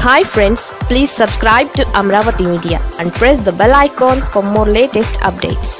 hi friends please subscribe to Amaravati media and press the bell icon for more latest updates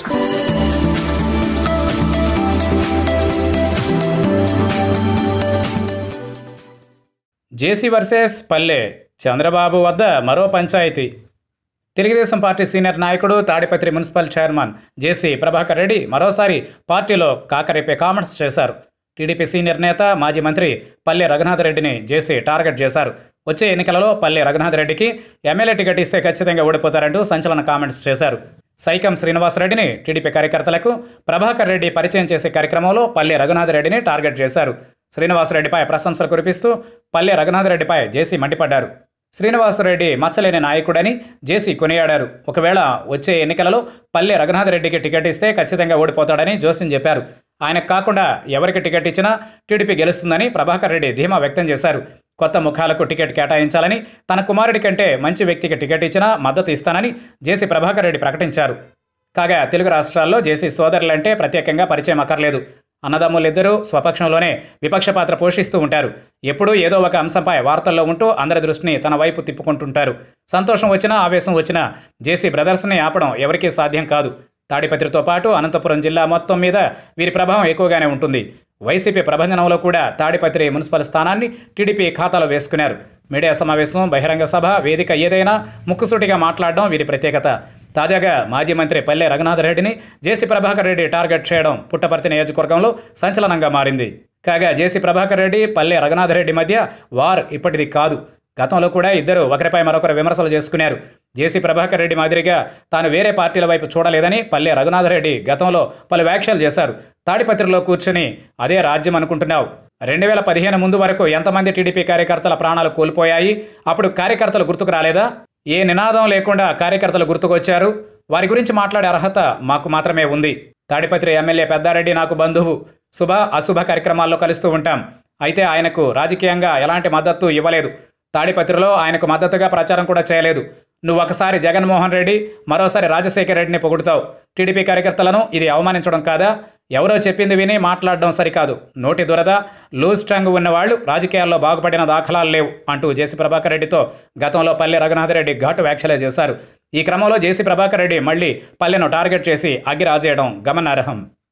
JC versus Palle Chandrababu వద్ద మరో panchayat Telugu Desam party senior నాయకుడు Tadipatri municipal chairman JC Prabhakar Reddy మరోసారి పార్టీలో కాకరేపే comments చేశారు TDP senior నేత మాజీ మంత్రి పల్లె రఘునాథ్ రెడ్డిని జేసీ టార్గెట్ చేశారు వచ్చే ఎన్నికలలో పల్లె రఘునాథ్ రెడ్డికి ఎమ్మెల్యే టికెట్ ఇస్తే ఖచ్చితంగా ఓడిపోతారంటూ సంచలన కామెంట్స్ చేశారు సైకం శ్రీనివాసరెడ్డిని టీడీపీ కార్యకర్తలకు ప్రభాకర్ రెడ్డి పరిచయం చేసే కార్యక్రమంలో పల్లె రఘునాథ్ రెడ్డిని టార్గెట్ చేశారు శ్రీనివాసరెడ్డిపై ప్రశంసలు కురిపిస్తూ పల్లె రఘునాథ్ రెడ్డిపై జేసీ మండిపడ్డారు శ్రీనివాసరెడ్డి మచ్చలేని నాయకుడని జేసీ కొనియాడారు ఒకవేళ వచ్చే ఎన్నికలలో పల్లె రఘునాథ్ రెడ్డికి టికెట్ ఇస్తే ఖచ్చితంగా ఓడిపోతాడని జోసిన్ చెప్పారు ఆయనకు కాకుండా ఎవరికి టికెట్ ఇచ్చినా టీడీపీ గెలుస్తుందని ప్రభాకర్ రెడ్డి ధీమా వ్యక్తం చేశారు కొత్త ముఖాలకు టికెట్ కేటాయించాలని తన కుమారుడి కంటే మంచి వ్యక్తికి టికెట్ ఇచ్చినా మద్దతు ఇస్తానని జేసీ ప్రభాకర్ రెడ్డి ప్రకటించారు కాగా తెలుగు రాష్ట్రాల్లో జేసీ సోదరులంటే ప్రత్యేకంగా పరిచయం అక్కర్లేదు అన్నదమ్ములిద్దరూ స్వపక్షంలోనే విపక్ష పాత్ర పోషిస్తూ ఉంటారు ఎప్పుడూ ఏదో ఒక అంశంపై వార్తల్లో ఉంటూ అందరి దృష్టిని తన వైపు తిప్పుకుంటుంటారు సంతోషం వచ్చినా ఆవేశం వచ్చినా జేసీ బ్రదర్స్ని ఆపడం ఎవరికీ సాధ్యం కాదు తాడిపత్రితో పాటు అనంతపురం జిల్లా మొత్తం మీద వీరి ప్రభావం ఎక్కువగానే ఉంటుంది వైసీపీ ప్రభంజనంలో కూడా తాడిపత్రి మున్సిపల్ స్థానాన్ని టీడీపీ ఖాతాలో వేసుకున్నారు మీడియా సమావేశం బహిరంగ సభ వేదిక ఏదైనా ముక్కుసూటిగా మాట్లాడడం వీరి ప్రత్యేకత తాజాగా మాజీ మంత్రి పల్లె రఘునాథ్ రెడ్డిని జేసీ ప్రభాకర్ రెడ్డి టార్గెట్ చేయడం పుట్టపర్తి నియోజకవర్గంలో సంచలనంగా మారింది కాగా జేసీ ప్రభాకర్ రెడ్డి పల్లె రఘునాథ్ రెడ్డి మధ్య వార్ ఇప్పటిది కాదు గతంలో కూడా ఇద్దరు ఒకరిపై మరొకరు విమర్శలు చేసుకున్నారు జేసీ ప్రభాకర్ రెడ్డి మాదిరిగా తాను వేరే పార్టీల వైపు చూడలేదని పల్లె రఘునాథ్ రెడ్డి గతంలో పలు వ్యాఖ్యలు చేశారు తాడిపత్రిలో కూర్చుని అదే రాజ్యం అనుకుంటున్నావు రెండు వేల పదిహేను ముందు వరకు ఎంతమంది టీడీపీ కార్యకర్తల ప్రాణాలు కోల్పోయాయి అప్పుడు కార్యకర్తలు గుర్తుకు రాలేదా ఏ నినాదం లేకుండా కార్యకర్తలు గుర్తుకొచ్చారు వారి గురించి మాట్లాడే అర్హత మాకు మాత్రమే ఉంది తాడిపత్రి ఎమ్మెల్యే పెద్దారెడ్డి నాకు బంధువు శుభ అశుభ కార్యక్రమాల్లో కలుస్తూ ఉంటాం అయితే ఆయనకు రాజకీయంగా ఎలాంటి మద్దతు ఇవ్వలేదు తాడిపత్రిలో ఆయనకు మద్దతుగా ప్రచారం కూడా చేయలేదు నువ్వు ఒకసారి జగన్మోహన్ రెడ్డి మరోసారి రాజశేఖర్ రెడ్డిని పొగుడుతావు టీడీపీ కార్యకర్తలను ఇది అవమానించడం కాదా ఎవరో చెప్పింది విని మాట్లాడడం సరికాదు నోటి దురద లూజ్ టంగ్ ఉన్నవాళ్లు రాజకీయాల్లో బాగుపడిన దాఖలాలు లేవు అంటూ జేసీ ప్రభాకర్ రెడ్డితో గతంలో పల్లె రఘునాథ్ రెడ్డి ఘాటు వ్యాఖ్యలే చేశారు ఈ క్రమంలో జేసీ ప్రభాకర్ రెడ్డి మళ్లీ పల్లెను టార్గెట్ చేసి అగ్గి రాజేయడం గమనార్హం